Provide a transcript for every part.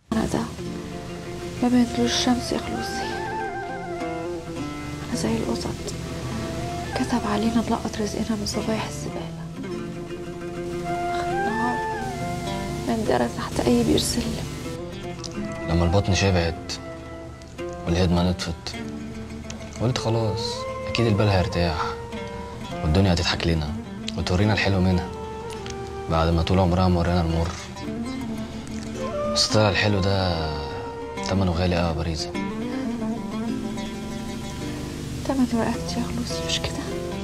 أنا ده ما بينتلوش الشمس يا خلوصي أنا زي القطط كتب علينا نلقط رزقنا من صبايح الزبالة آخر النهار نندرس تحت أي بير سلم لما البطن شبعت والهدمة نطفت قلت خلاص أكيد البال هيرتاح والدنيا هتضحك لنا وتورينا الحلو منها بعد ما طول عمرها مورينا المر بس طلع الحلو ده تمنه غالي قوي يا باريزة تمن رقبتي يا خلوصي مش كده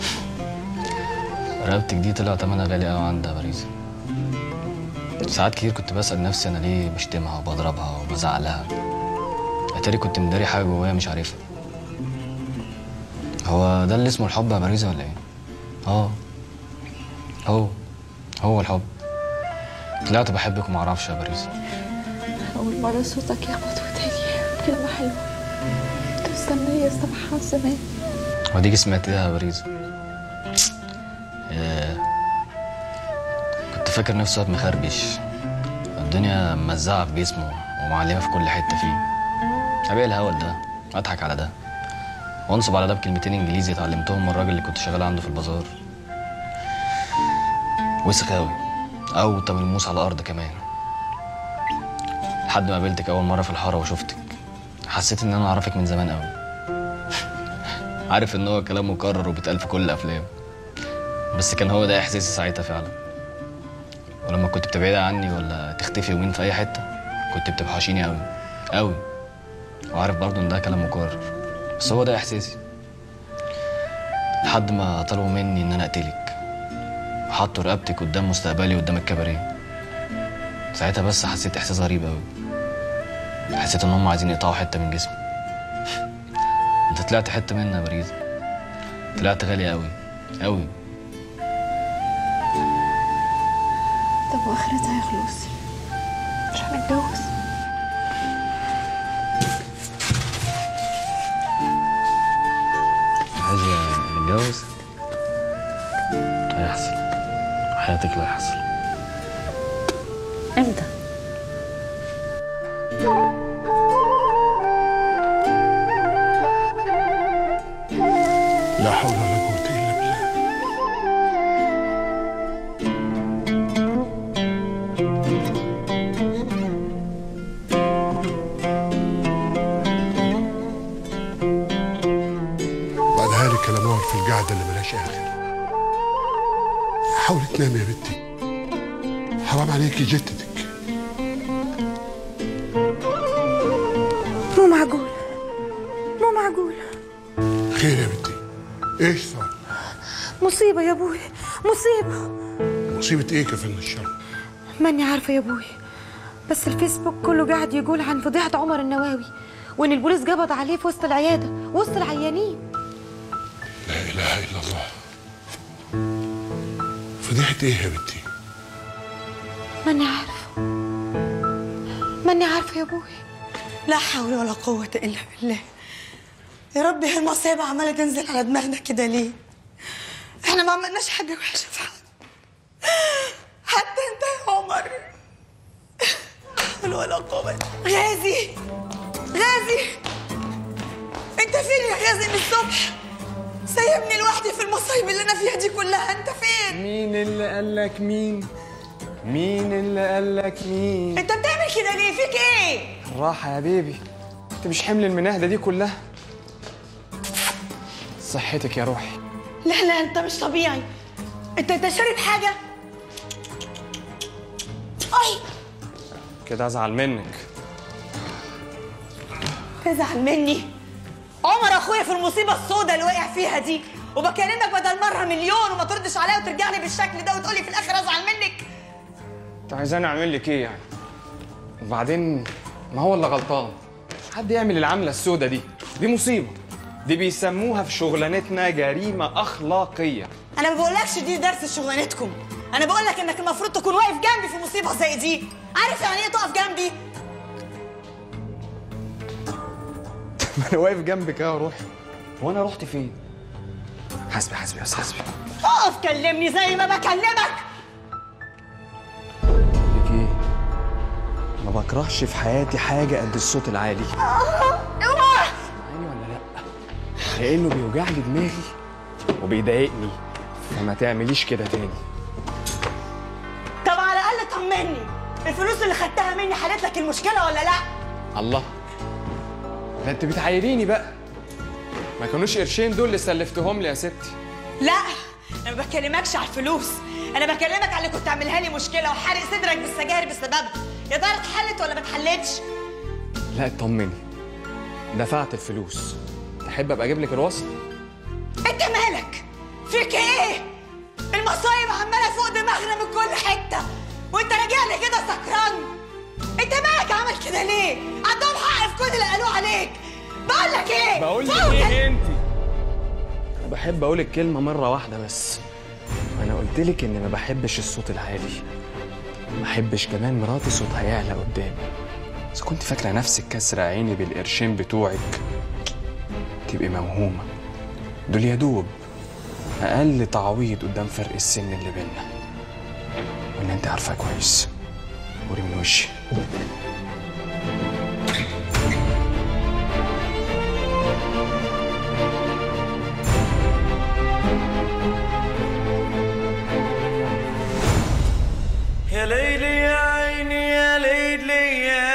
رقبتك دي طلع تمنها غالي قوي عندها يا باريزة ساعات كتير كنت بسأل نفسي أنا ليه بشتمها وبضربها وبزعق لها أتاري كنت مداري حاجة جوايا مش عارفها هو ده اللي اسمه الحب يا باريزة ولا إيه؟ اه هو هو الحب طلعت بحبك ومعرفش يا باريزة أول مرة صوتك يخبط وداني كلمة حلوة كنت مستنية سامحة زمان وديك سمعت ايه يا باريزة ياه. كنت فاكر نفسي واد مخربش الدنيا مزعة في جسمه ومعلمة في كل حتة فيه أبيع الهول ده أضحك على ده وانصب على ده بكلمتين انجليزي اتعلمتهم من الراجل اللي كنت شغال عنده في البازار وسخ أوي أوطى من الموس على الأرض كمان لحد ما قابلتك أول مرة في الحارة وشفتك حسيت إن أنا أعرفك من زمان أوي عارف إن هو كلام مكرر وبيتقال في كل الأفلام بس كان هو ده إحساسي ساعتها فعلا ولما كنت بتبعدي عني ولا تختفي يومين في أي حتة كنت بتوحشيني أوي أوي وعارف برضه إن ده كلام مكرر بس هو ده إحساسي لحد ما طلبوا مني إن أنا أقتلك وحطوا رقبتك قدام مستقبلي قدام الكباريه ساعتها بس حسيت إحساس غريب أوي حسيت إن هم عايزين يقطعوا حتة من جسمي أنت طلعت حتة مني يا بريزة طلعت غالي أوي أوي طب وآخرتها يا خلوصي مش هنتجوز عايزة نتجوز هيحصل حياتك لا يحصل امتى؟ لا حول ولا قوة إلا بالله بعد هالك الأنوار في القعدة اللي ملهاش آخر حاولي تنامي يا بنتي حرام عليكي جدتك مو معقول مو معقول خير يا بنتي ايش صار؟ مصيبة يا ابوي مصيبة مصيبة ايه كفلنا الشر؟ ماني عارفة يا ابوي بس الفيسبوك كله قاعد يقول عن فضيحة عمر النواوي وان البوليس قبض عليه في وسط العيادة وسط العيانين لا اله الا الله فضيحة ايه يا بنتي؟ ماني عارفة ماني عارفة يا ابوي لا حول ولا قوة إلا بالله يا ربي هالمصيبة عمالة تنزل على دماغنا كده ليه؟ احنا ما عملناش حاجة وحشة في حد حتى انت يا عمر لا حول ولا قوة غازي غازي انت فين يا غازي من الصبح؟ سايبني لوحدي في المصايب اللي انا فيها دي كلها انت فين؟ مين اللي قال لك مين؟ مين اللي قال لك مين؟ انت بتعمل كده ليه؟ فيك ايه؟ راحة يا بيبي انت مش حمل المناهدة دي كلها صحتك يا روحي لا لا انت مش طبيعي انت انت شارب حاجة؟ اي كده ازعل منك تزعل مني عمر اخويا في المصيبه السوداء اللي وقع فيها دي وبكلمك بدل مره مليون وما تردش عليا وترجع لي بالشكل ده وتقولي في الاخر ازعل منك انت عايزاني اعمل لك ايه يعني؟ وبعدين ما هو اللي غلطان حد يعمل العملة السوداء دي دي مصيبة دي بيسموها في شغلانتنا جريمة أخلاقية انا ما بقولكش دي درس شغلانتكم انا بقولك انك المفروض تكون واقف جنبي في مصيبه زي دي عارف يعني ايه تقف جنبي ما أنا واقف جنبك أهو يا روحي وأنا رحت فين؟ حاسبي حاسبي بس حاسبي اقف كلمني زي ما بكلمك لك إيه؟ ما بكرهش في حياتي حاجة قد الصوت العالي اوعى ولا لا لأنه بيوجع لي دماغي وبيضايقني فما تعمليش كده تاني طب على الاقل طمني الفلوس اللي خدتها مني حلت لك المشكله ولا لا الله ده انت بتعايريني بقى ما كانوش قرشين دول اللي سلفتهم لي يا ستي لا انا ما بكلمكش على الفلوس انا بكلمك على اللي كنت عاملها لي مشكله وحارق صدرك بالسجاير بسببها يا ترى اتحلت ولا ما اتحلتش لا اطمني دفعت الفلوس تحب ابقى اجيب لك الوصل انت مالك فيك ايه المصايب عماله فوق دماغنا من كل حته وانت راجع لي كده سكران انت مالك عمل كده ليه عندهم حق في كل اللي قالوه عليك بقول لك ايه بقول لك فوق ايه انت انا بحب اقول الكلمه مره واحده بس انا قلت لك اني ما بحبش الصوت العالي ما بحبش كمان مراتي صوتها يعلى قدامي اذا كنت فاكره نفسك كسر عيني بالقرشين بتوعك تبقي موهومه دول يا دوب اقل تعويض قدام فرق السن اللي بينا وان انت عارفه كويس قولي من وشي يا ليلي يا عيني يا ليلي يا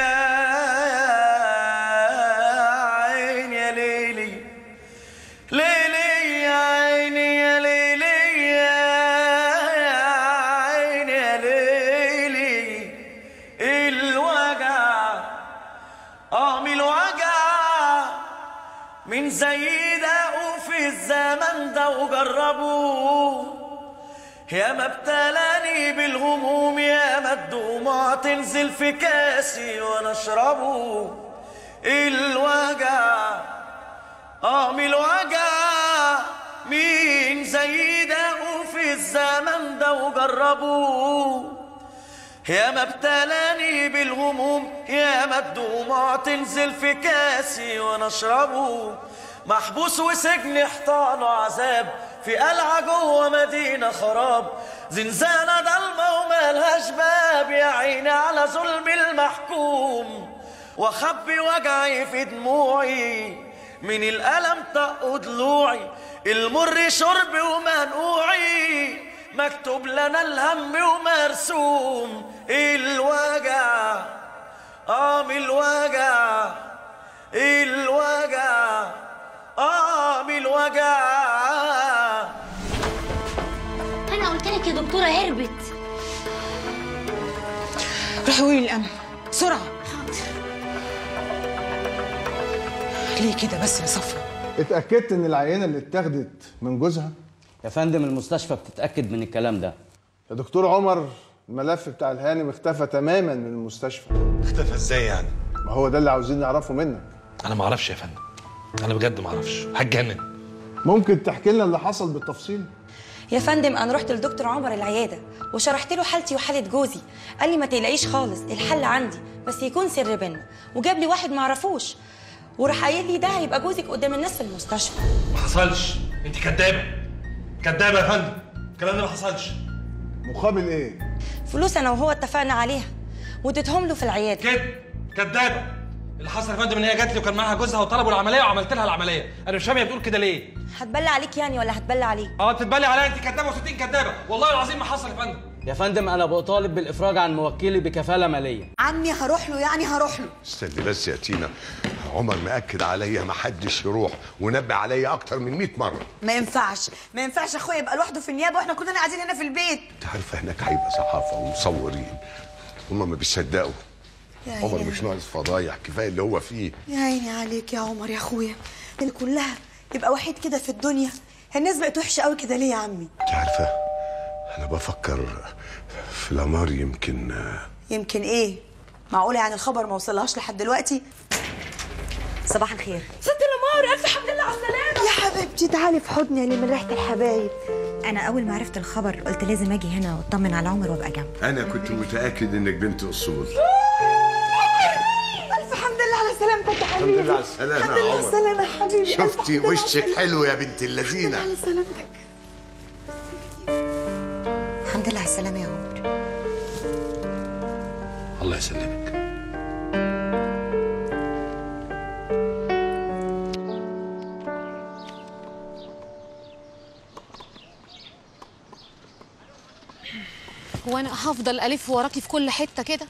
عيني يا ليلي ليلي يا عيني يا ليلي يا عيني يا ليلي الوجع اه من الوجع من زي ده وفي الزمن ده وجربوه يا ما ابتلاني بالهموم يا ما الدموع تنزل في كاسي وانا اشربه الوجع اه من الوجع مين زي ده وفي الزمن ده وجربوه يا ما ابتلاني بالهموم يا ما الدموع تنزل في كاسي وانا اشربه محبوس وسجن احتاله عذاب في قلعة جوه مدينة خراب زنزانة ضلمة ومالهاش باب يا عيني على ظلم المحكوم واخبي وجعي في دموعي من الألم طق ضلوعي المر شرب ومنقوعي مكتوب لنا الهم ومرسوم الوجع اه من الوجع الوجع اه من الوجع انا قلت لك يا دكتوره هربت روحي قولي الامن بسرعه ليه كده بس يا صفرا اتأكدت إن العينة اللي اتاخدت من جوزها؟ يا فندم المستشفى بتتأكد من الكلام ده يا دكتور عمر الملف بتاع الهانم اختفى تماما من المستشفى اختفى ازاي يعني؟ ما هو ده اللي عاوزين نعرفه منك انا ما اعرفش يا فندم انا بجد ما اعرفش هتجنن ممكن تحكي لنا اللي حصل بالتفصيل؟ يا فندم انا رحت لدكتور عمر العياده وشرحت له حالتي وحاله جوزي قال لي ما تقلقيش خالص الحل عندي بس يكون سر بينا وجاب لي واحد ما اعرفوش وراح قايل لي ده هيبقى جوزك قدام الناس في المستشفى ما حصلش انت كدابه كدابه يا فندم الكلام ده ما حصلش مقابل ايه؟ فلوس انا وهو اتفقنا عليها واديتهم له في العياده كده كدابه اللي حصل يا فندم ان هي جات لي وكان معاها جوزها وطلبوا العمليه وعملت لها العمليه انا مش فاهم هي بتقول كده ليه هتبلى عليك يعني ولا هتبلى عليه اه بتتبلي عليا انت كدابه و60 كدابه والله العظيم ما حصل يا فندم يا فندم انا بطالب بالافراج عن موكلي بكفاله ماليه عمي هروح له يعني هروح له استني بس يا تينا عمر مأكد عليا ما حدش يروح ونبه عليا اكتر من 100 مره ما ينفعش ما ينفعش اخويا يبقى لوحده في النيابه واحنا كلنا قاعدين هنا في البيت انت عارفه هناك هيبقى صحافه ومصورين هما ما بيصدقوا يا عمر عيني. مش ناقص فضايح كفايه اللي هو فيه يا عيني عليك يا عمر يا اخويا اللي كلها يبقى وحيد كده في الدنيا الناس بقت وحشه قوي كده ليه يا عمي انت عارفه انا بفكر في لامار يمكن يمكن ايه معقوله يعني الخبر ما وصلهاش لحد دلوقتي صباح الخير ست الامار الف حمد لله على السلامه يا حبيبتي تعالي في حضني اللي من ريحه الحبايب انا اول ما عرفت الخبر قلت لازم اجي هنا واطمن على عمر وابقى جنبه انا كنت متاكد انك بنت اصول الف حمد لله على سلامتك يا الحمد حبيبي لله على السلامه الحمد يا لله على عمر السلامه يا حبيبي ألف شفتي حمد لله على وشك السلامة. حلو يا بنت الحمد لله اللذينه على سلامتك الحمد لله على السلامه يا عمر الله يسلمك وانا هفضل الف وراكي في كل حته كده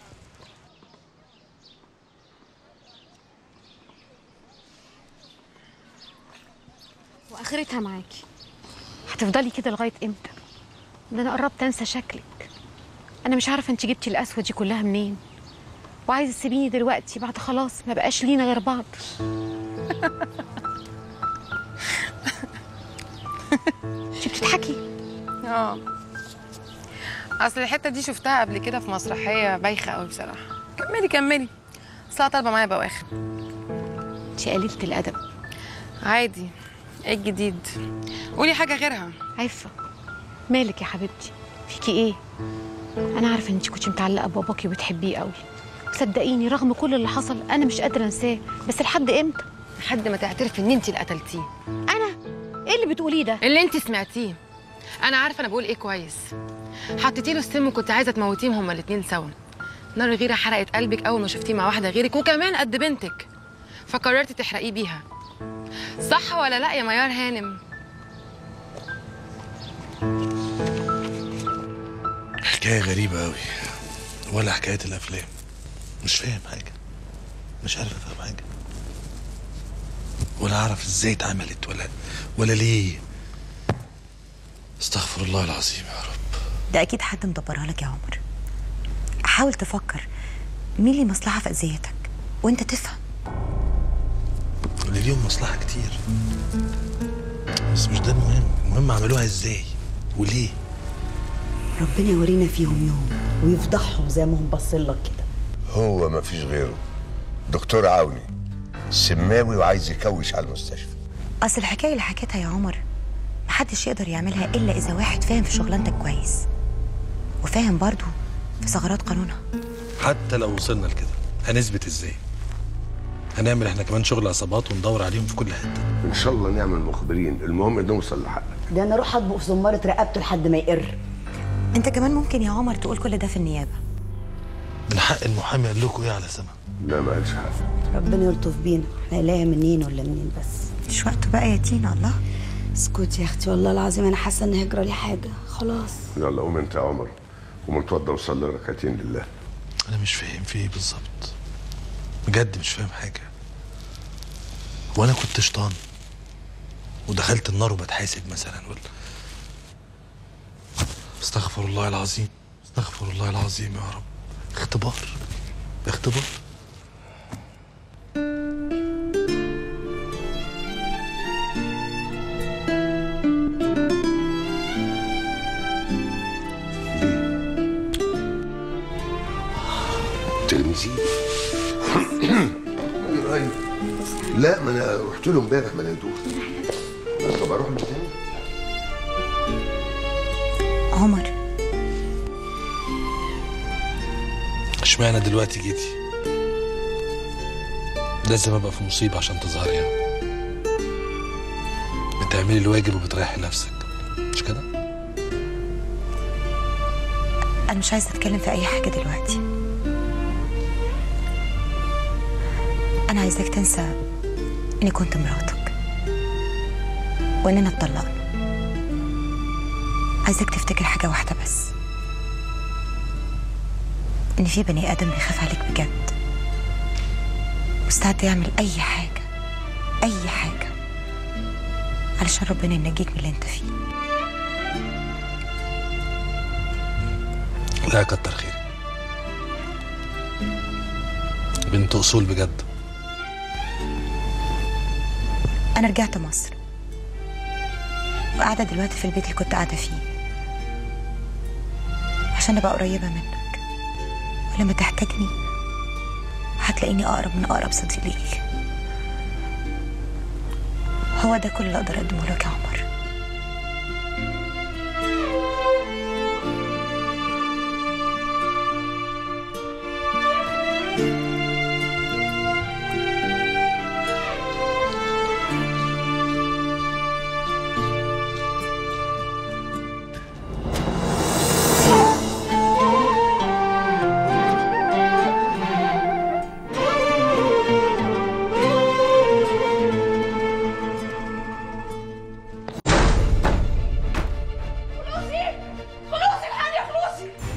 واخرتها معاكي هتفضلي كده لغايه امتى ده انا قربت انسى شكلك انا مش عارفه انت جبتي القسوه دي كلها منين وعايزه تسيبيني دلوقتي بعد خلاص ما بقاش لينا غير بعض انت بتضحكي اه اصل الحته دي شفتها قبل كده في مسرحيه بايخه قوي بصراحه كملي كملي اصلها طالبه معايا بواخر انت قليله الادب عادي ايه الجديد قولي حاجه غيرها عفه مالك يا حبيبتي فيكي ايه انا عارفه ان انت كنت متعلقه بباباكي وبتحبيه قوي صدقيني رغم كل اللي حصل انا مش قادره انساه بس لحد امتى لحد ما تعترفي ان انت اللي قتلتيه انا ايه اللي بتقوليه ده اللي انت سمعتيه انا عارفه انا بقول ايه كويس حطيتي له السم وكنت عايزه تموتيهم هما الاتنين سوا نار الغيره حرقت قلبك اول ما شفتيه مع واحده غيرك وكمان قد بنتك فقررتي تحرقيه بيها صح ولا لا يا ميار هانم حكاية غريبة أوي ولا حكاية الأفلام مش فاهم حاجة مش عارف أفهم حاجة ولا أعرف إزاي اتعملت ولا ولا ليه استغفر الله العظيم يا رب ده اكيد حد مدبرها لك يا عمر حاول تفكر مين ليه مصلحه في اذيتك وانت تفهم اللي ليهم مصلحة كتير بس مش ده المهم المهم عملوها إزاي وليه ربنا يورينا فيهم يوم ويفضحهم زي ما هم باصين لك كده هو ما فيش غيره دكتور عوني سماوي وعايز يكوش على المستشفى اصل الحكايه اللي حكيتها يا عمر محدش يقدر يعملها الا اذا واحد فاهم في شغلانتك كويس وفاهم برضو في ثغرات قانونها حتى لو وصلنا لكده هنثبت إزاي هنعمل احنا كمان شغل عصابات وندور عليهم في كل حتة ان شاء الله نعمل مخبرين المهم نوصل لحق ده انا اروح اطبق في زماره رقبته لحد ما يقر انت كمان ممكن يا عمر تقول كل ده في النيابه من حق المحامي قال لكم ايه على سما لا ما قالش حاجه ربنا يلطف بينا هنلاقيها منين ولا منين بس مش وقته بقى يا تينا الله اسكت يا اختي والله العظيم انا حاسه ان هيجرى لي حاجه خلاص يلا قوم انت يا عمر قوم اتوضى وصلي ركعتين لله أنا مش فاهم في إيه بالظبط بجد مش فاهم حاجة وأنا كنت شيطان ودخلت النار وبتحاسب مثلا ولا استغفر الله العظيم استغفر الله العظيم يا رب اختبار اختبار تلميذين ايوه لا ما انا رحت له امبارح ما لقيتوش طب اروح له تاني عمر اشمعنى دلوقتي جيتي لازم ابقى في مصيبه عشان تظهري يعني بتعملي الواجب وبتريحي نفسك مش كده انا مش عايزه اتكلم في اي حاجه دلوقتي انا عايزاك تنسى اني كنت مراتك واننا اتطلقنا عايزاك تفتكر حاجه واحده بس ان في بني ادم بيخاف عليك بجد مستعد يعمل اي حاجه اي حاجه علشان ربنا ينجيك من اللي انت فيه لا كتر خيرك بنت اصول بجد انا رجعت مصر وقاعده دلوقتي في البيت اللي كنت قاعده فيه عشان ابقى قريبه منك ولما تحتاجني هتلاقيني اقرب من اقرب صديق ليك هو ده كل اللي اقدر اقدمه لك يا عمر فلوسي فلوسي الحقني يا فلوسي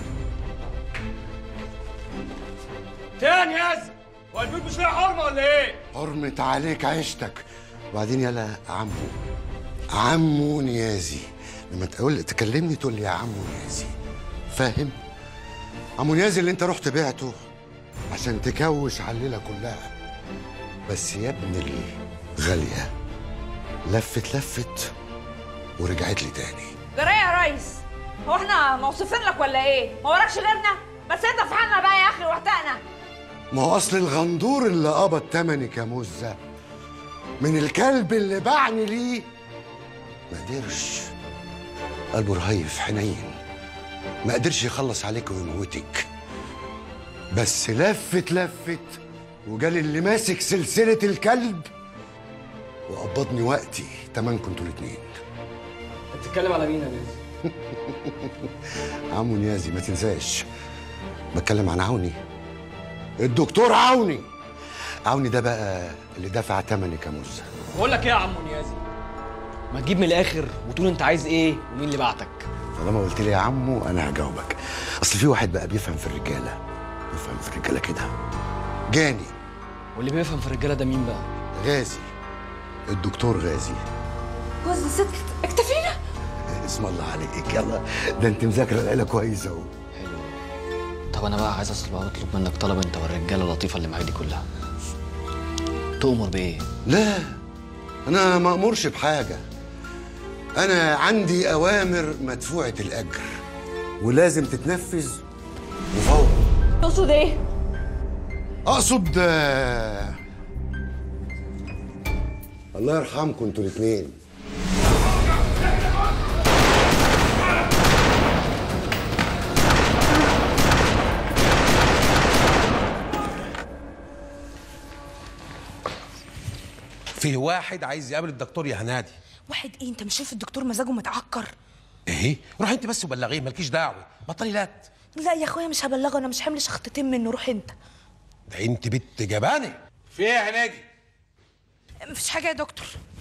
تاني ياز هو البيوت مش فيها حرمه ولا ايه؟ حرمة عليك عيشتك وبعدين يلا عمو عمو نيازي لما تقول تكلمني تقول لي يا عمو نيازي فاهم عمو نيازي اللي انت رحت بعته عشان تكوش على الليله كلها بس يا ابن الغاليه لفت لفت ورجعت لي تاني جرايه يا ريس هو احنا موصوفين لك ولا ايه؟ ما وراكش غيرنا؟ بس انت في حالنا بقى يا اخي وقتنا ما هو اصل الغندور اللي قبض تمنك يا مزه من الكلب اللي باعني ليه ما قدرش قلبه رهيف حنين ما قدرش يخلص عليك ويموتك بس لفت لفت وجالي اللي ماسك سلسلة الكلب وقبضني وقتي تمنكم انتوا الاتنين بتتكلم على مين يا ناس؟ عمو نيازي ما تنساش بتكلم عن عوني الدكتور عوني عوني ده بقى اللي دفع تمنك يا مزه بقول لك ايه يا عم نيازي ما تجيب من الاخر وتقول انت عايز ايه ومين اللي بعتك طالما قلت لي يا عمو انا هجاوبك اصل في واحد بقى بيفهم في الرجاله بيفهم في الرجاله كده جاني واللي بيفهم في الرجاله ده مين بقى غازي الدكتور غازي جوز ست اكتفينا اسم الله عليك يلا ده انت مذاكره العيله كويس اهو طب انا بقى عايز اصل بقى اطلب منك طلب انت والرجاله اللطيفه اللي معاك دي كلها تؤمر بايه لا انا ما امرش بحاجه انا عندي اوامر مدفوعه الاجر ولازم تتنفذ وفور تقصد ايه؟ اقصد آه، الله يرحمكم انتوا الاثنين في واحد عايز يقابل الدكتور يا هنادي واحد ايه انت مش شايف الدكتور مزاجه متعكر ايه روح انت بس وبلغيه مالكيش دعوه بطلي لات لا يا اخويا مش هبلغه انا مش حمل شخطتين منه روح انت ده انت بنت جبانه في ايه يا هنادي مفيش حاجه يا دكتور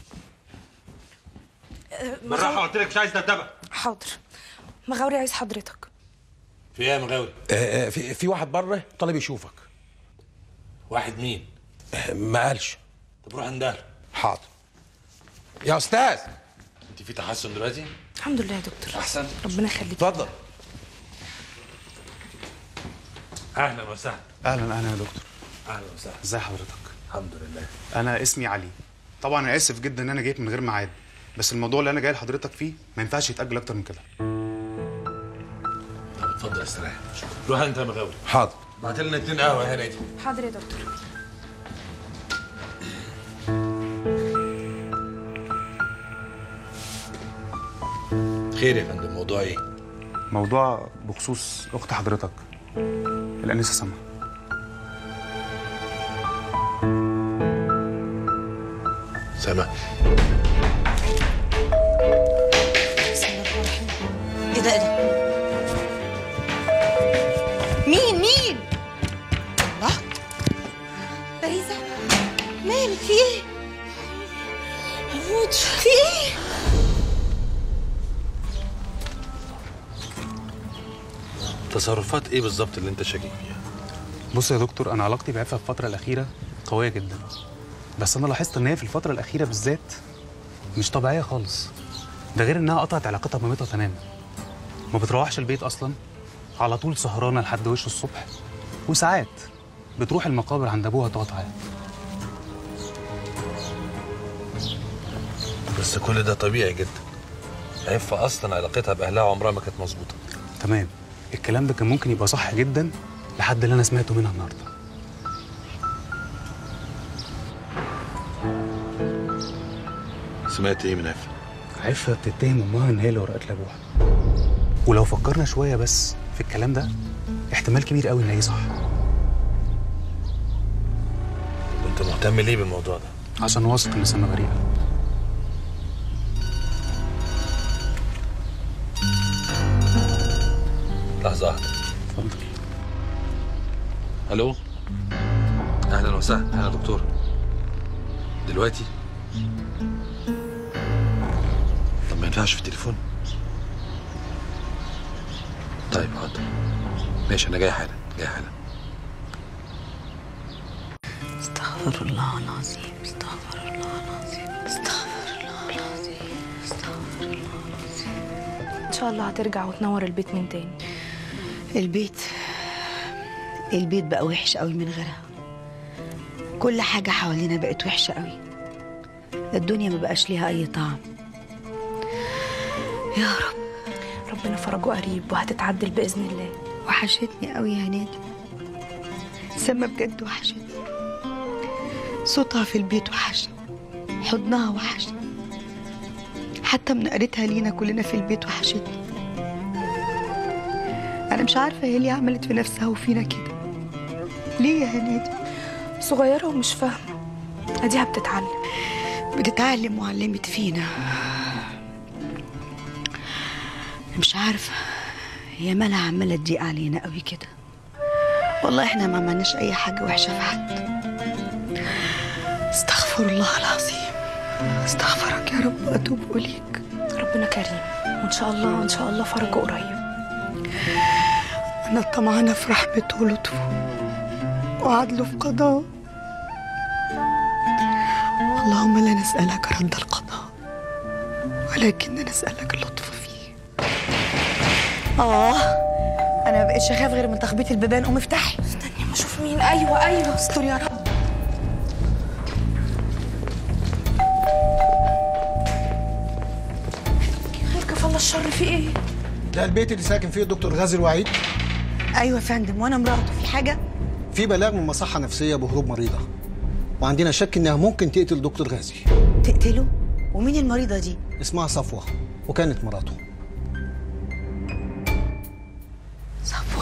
أه، بالراحه مغاوري- قلت لك مش عايز دبدبه حاضر مغاوري عايز حضرتك في ايه يا مغاوري آه آه، في في واحد بره طالب يشوفك واحد مين؟ آه ما قالش طب روح اندهر حاضر يا استاذ انت في تحسن دلوقتي؟ الحمد لله يا دكتور احسن ربنا يخليك اتفضل اهلا وسهلا اهلا اهلا يا دكتور اهلا وسهلا ازي حضرتك الحمد لله انا اسمي علي طبعا انا اسف جدا ان انا جيت من غير ميعاد بس الموضوع اللي انا جاي لحضرتك فيه ما ينفعش يتاجل اكتر من كده طب اتفضل استريح روح انت يا مغاوري حاضر بعت لنا اتنين قهوه يا هنادي حاضر يا دكتور خير يا فندم موضوع ايه؟ موضوع بخصوص اخت حضرتك الانسه سما سما بسم الله الرحمن الرحيم ايه ده ايه ده مين مين الله باريزة مالك في ايه هموت في ايه تصرفات ايه بالظبط اللي انت شاكك فيها؟ بص يا دكتور انا علاقتي بعفه في الفتره الاخيره قويه جدا بس انا لاحظت ان هي في الفتره الاخيره بالذات مش طبيعيه خالص ده غير انها قطعت علاقتها بمامتها تماما ما بتروحش البيت اصلا على طول سهرانه لحد وش الصبح وساعات بتروح المقابر عند ابوها تقعد تعيط بس كل ده طبيعي جدا عفة اصلا علاقتها باهلها عمرها ما كانت مظبوطه تمام الكلام ده كان ممكن يبقى صح جدا لحد اللي انا سمعته منها النهارده سمعت ايه من عفة؟ عفة بتتهم امها ان هي اللي ورقت لابوها ولو فكرنا شويه بس في الكلام ده احتمال كبير قوي ان هي صح وانت مهتم ليه بالموضوع ده؟ عشان واثق ان سما بريئه لحظه واحده اتفضل الو اهلا وسهلا اهلا يا دكتور دلوقتي طب ما ينفعش في التليفون طيب حاضر ماشي انا جاي حالا جاي حالا استغفر الله العظيم استغفر الله العظيم استغفر الله العظيم استغفر الله العظيم ان شاء الله هترجع وتنور البيت من تاني البيت البيت بقى وحش قوي من غيرها كل حاجة حوالينا بقت وحشة قوي الدنيا ما بقاش ليها أي طعم يا رب ربنا فرجه قريب وهتتعدل باذن الله وحشتني قوي يا نادي سما بجد وحشتني صوتها في البيت وحشني حضنها وحشني حتى منقرتها لينا كلنا في البيت وحشتني انا مش عارفه هي ليه عملت في نفسها وفينا كده ليه يا هنادي صغيره ومش فاهمه اديها بتتعلم بتتعلم وعلمت فينا مش عارفه هي مالها عماله تضيق علينا قوي كده والله احنا ما عملناش اي حاجه وحشه في حد استغفر الله العظيم استغفرك يا رب واتوب اليك ربنا كريم وان شاء الله ان شاء الله فرجه قريب انا طمعانه في رحمته ولطفه وعدله في قضاء اللهم لا نسالك رد القضاء ولكننا نسالك اللطف فيه اه انا ما بقتش اخاف غير من تخبيط البيبان قوم افتحي استني ما اشوف مين ايوه ايوه استر يا رب خير كفى الله الشر في ايه ده البيت اللي ساكن فيه الدكتور غازي الوعيد ايوه يا فندم وانا مراته في حاجه في بلاغ من مصحة نفسية بهروب مريضة وعندنا شك انها ممكن تقتل دكتور غازي تقتله ومين المريضه دي اسمها صفوة وكانت مراته صفوة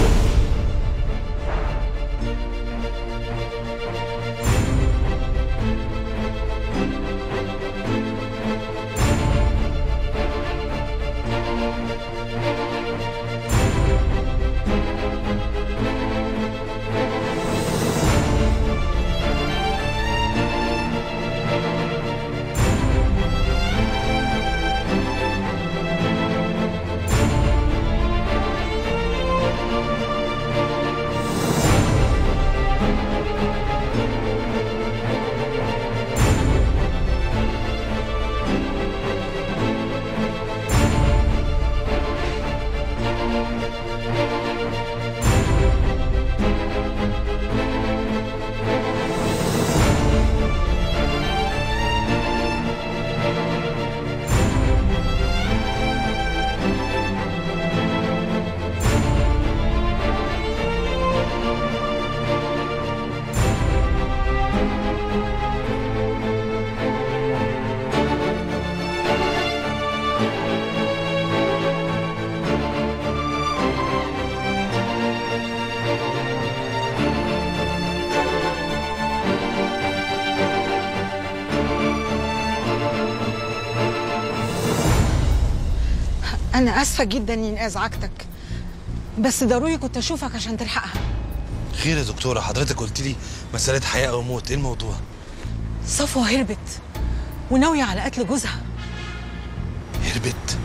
أنا آسفة جدا إني أزعجتك بس ضروري كنت أشوفك عشان تلحقها خير يا دكتورة حضرتك قلت لي مسألة حياة أو موت إيه الموضوع؟ صفوة هربت وناوية على قتل جوزها هربت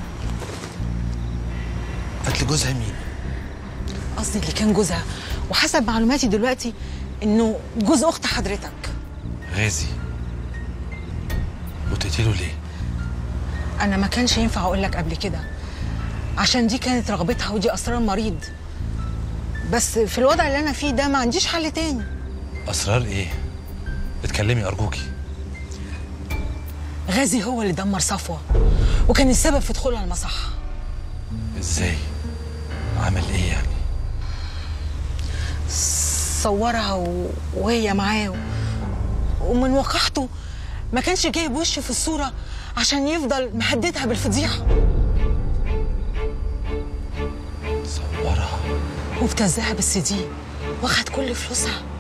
قتل جوزها مين؟ قصدي اللي كان جوزها وحسب معلوماتي دلوقتي إنه جوز أخت حضرتك غازي وتقتله ليه؟ أنا ما كانش ينفع أقول لك قبل كده عشان دي كانت رغبتها ودي أسرار مريض بس في الوضع اللي أنا فيه ده ما عنديش حل تاني أسرار إيه؟ اتكلمي أرجوكي غازي هو اللي دمر صفوة وكان السبب في دخولها المصحة إزاي؟ عمل إيه يعني؟ صورها و... وهي معاه و... ومن وقحته ما كانش جايب وشه في الصورة عشان يفضل مهددها بالفضيحة صورها وابتزها بالسي دي واخد كل فلوسها